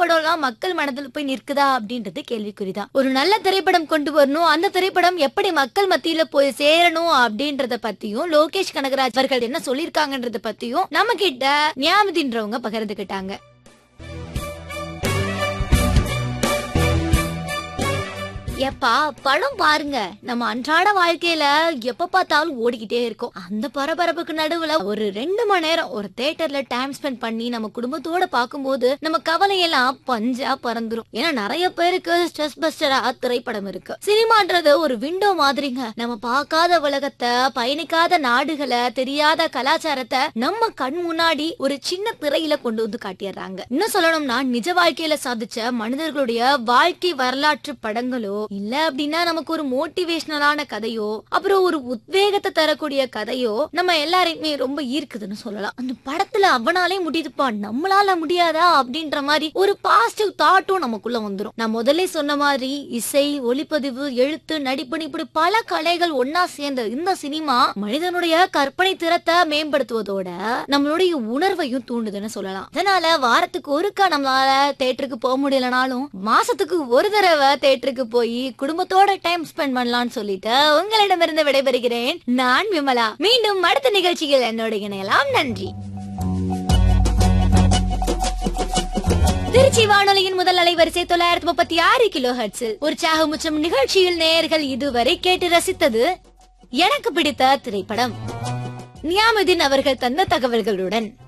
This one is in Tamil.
படம்லாம் மக்கள் மனதில் போய் நிற்குதா அப்படின்றது கேள்விக்குறிதான் ஒரு நல்ல திரைப்படம் கொண்டு வரணும் அந்த திரைப்படம் எப்படி மக்கள் மத்தியில போய் சேரணும் அப்படின்றத பத்தியும் லோகேஷ் கனகராஜ் அவர்கள் என்ன சொல்லியிருக்காங்கன்றத பத்தியும் நம்ம கிட்ட ஞாபதின்றவங்க பகிர்ந்துக்கிட்டாங்க எப்பா படம் பாருங்க நம்ம அன்றாட வாழ்க்கையில எப்ப பார்த்தாலும் ஓடிக்கிட்டே இருக்கும் அந்த பரபரப்புக்கு நடுவுல ஒரு ரெண்டு மணி நேரம் ஒரு தியேட்டர்ல டைம் ஸ்பெண்ட் பண்ணி நம்ம குடும்பத்தோட பார்க்கும்போது நம்ம கவலையெல்லாம் பஞ்சா பறந்துரும் ஏன்னா நிறைய பேருக்கு ஸ்ட்ரெஸ் பஸ்டரா திரைப்படம் இருக்கு சினிமான்றது ஒரு விண்டோ மாதிரிங்க நம்ம பார்க்காத உலகத்தை பயணிக்காத நாடுகளை தெரியாத கலாச்சாரத்தை நம்ம கண் முன்னாடி ஒரு சின்ன திரையில கொண்டு வந்து காட்டிடுறாங்க இன்னும் சொல்லணும்னா நிஜ வாழ்க்கையில சாதிச்ச மனிதர்களுடைய வாழ்க்கை வரலாற்று படங்களோ இல்ல அப்படின்னா நமக்கு ஒரு மோட்டிவேஷனலான கதையோ அப்புறம் ஒரு உத்வேகத்தை தரக்கூடிய கதையோ நம்ம எல்லாரையுமே ரொம்ப ஈர்க்குதுன்னு சொல்லலாம் அந்த படத்துல அவனாலே முடியுதுப்பா நம்மளால முடியாதா அப்படின்ற மாதிரி ஒரு பாசிட்டிவ் தாட்டும் நமக்குள்ள வந்துரும் நான் முதல்ல சொன்ன மாதிரி இசை ஒளிப்பதிவு எழுத்து நடிப்பு இப்படி பல கலைகள் ஒன்னா சேர்ந்த இந்த சினிமா மனிதனுடைய கற்பனை திறத்தை மேம்படுத்துவதோட நம்மளுடைய உணர்வையும் தூண்டுதுன்னு சொல்லலாம் அதனால வாரத்துக்கு ஒருக்கா நம்மளால தேட்டருக்கு போக முடியலனாலும் மாசத்துக்கு ஒரு தடவை தேட்டருக்கு போய் குடும்பத்தோட டைம் ஸ்பெண்ட் பண்ணலாம்னு சொல்லிட்டு உங்களிடமிருந்து விடைபெறுகிறேன் நான் விமலா மீண்டும் அடுத்த நிகழ்ச்சியில் என்னோட இணையலாம் நன்றி திருச்சி வானொலியின் முதல் அலைவரிசை தொள்ளாயிரத்தி முப்பத்தி ஆறு கிலோ ஹெர்ட்ஸில் உற்சாக முச்சம் நிகழ்ச்சியில் நேயர்கள் இதுவரை கேட்டு ரசித்தது எனக்கு பிடித்த திரைப்படம் நியாமுதீன் அவர்கள் தந்த தகவல்களுடன்